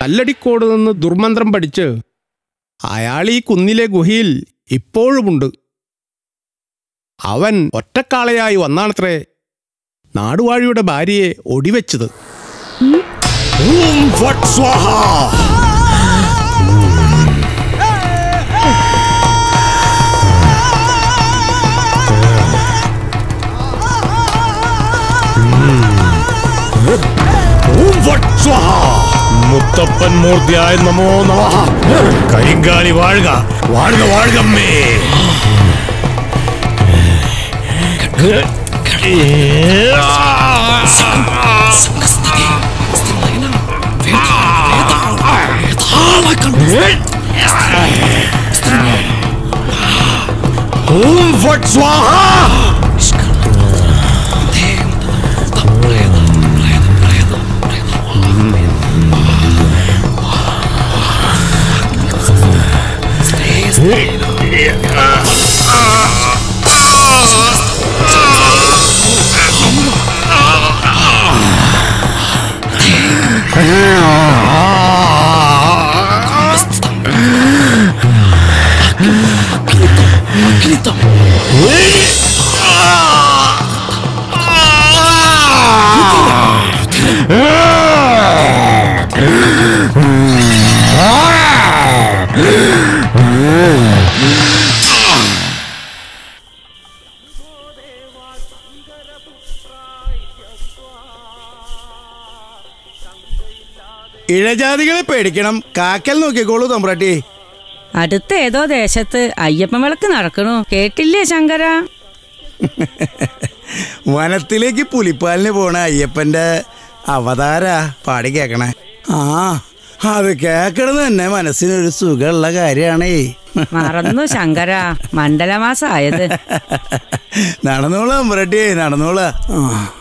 കല്ലടിക്കോട് നിന്ന് ദുർമന്ത്രം പഠിച്ച് അയാൾ ഈ കുന്നിലെ ഗുഹയിൽ ഇപ്പോഴുമുണ്ട് അവൻ ഒറ്റക്കാളയായി വന്നാണത്രേ നാടുവാഴിയുടെ ഭാര്യയെ ഒടിവെച്ചത് ഓം ഫട്ട് സ്വാഹ ഓം ഫട്ട് സ്വാഹ മുത്തപ്പൻ മൂർത്തിയായ നമോ നമ കരിങ്കാലി വാഴുക വാഴുക വാഴുകമ്മേ ഓം ഫട്ട് സ്വാഹ ഇഴജാതികളെ പേടിക്കണം കാക്കൽ നോക്കിക്കോളൂ തമ്പ്രാട്ടി അടുത്ത ഏതോ ദേശത്ത് അയ്യപ്പൻ വിളക്ക് നടക്കണു കേട്ടില്ലേ ശങ്കര വനത്തിലേക്ക് പുലിപ്പാലിന് പോണ അയ്യപ്പന്റെ അവതാര പാടി കേക്കണേ ആ അത് കേക്കണത് തന്നെ മനസ്സിനൊരു സുഖമുള്ള കാര്യാണേ മറന്നു ശങ്കര മണ്ഡലമാസായത് നടന്നോളാം തമ്പ്രാട്ടി നടന്നോളാ ആ.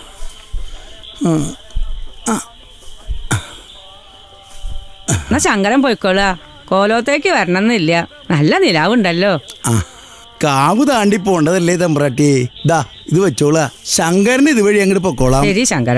എന്നാ ശങ്കരൻ പോയിക്കോളുക കോലോത്തേക്ക് വരണമെന്നില്ല നല്ല നിലാവുണ്ടല്ലോ ആ കാവ് താണ്ടി പോണ്ടതല്ലേ തമ്പ്രാട്ടി ദാ ഇത് വെച്ചോളാ ശങ്കരന് ഇതുവഴി അങ്ങോട്ട് പൊക്കോളാം ശരി ശങ്കര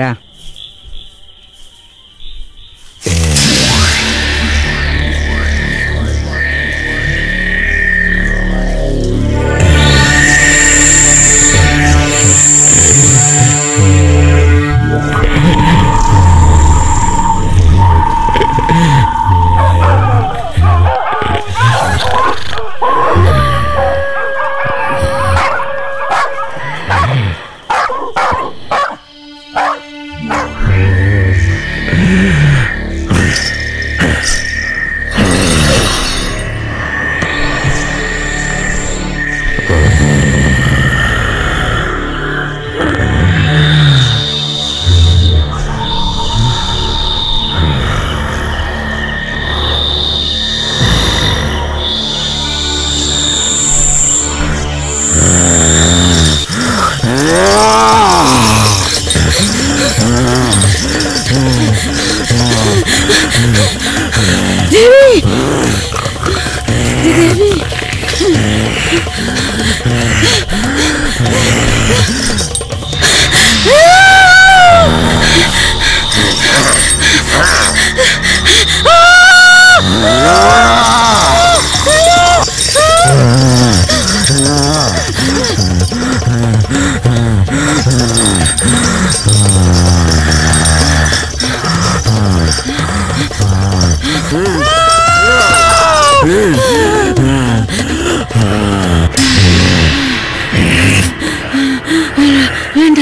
വേണ്ട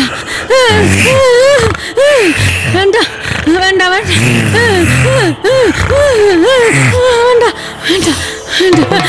വേണ്ട വേണ്ട വേണ്ട വേണ്ട വേണ്ട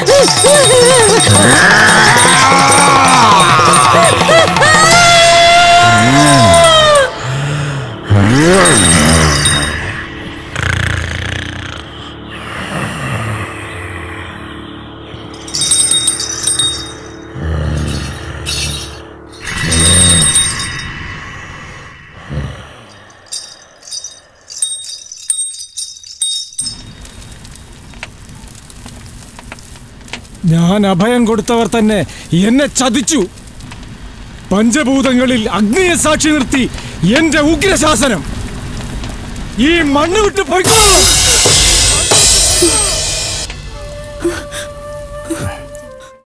ഞാൻ അഭയം കൊടുത്തവർ തന്നെ എന്നെ ചതിച്ചു പഞ്ചഭൂതങ്ങളിൽ അഗ്നിയെ സാക്ഷി നിർത്തി എന്റെ ഉഗ്രശാസനം ഈ മണ്ണ് വിട്ട് പൊയ്ക്കോളൂ ആ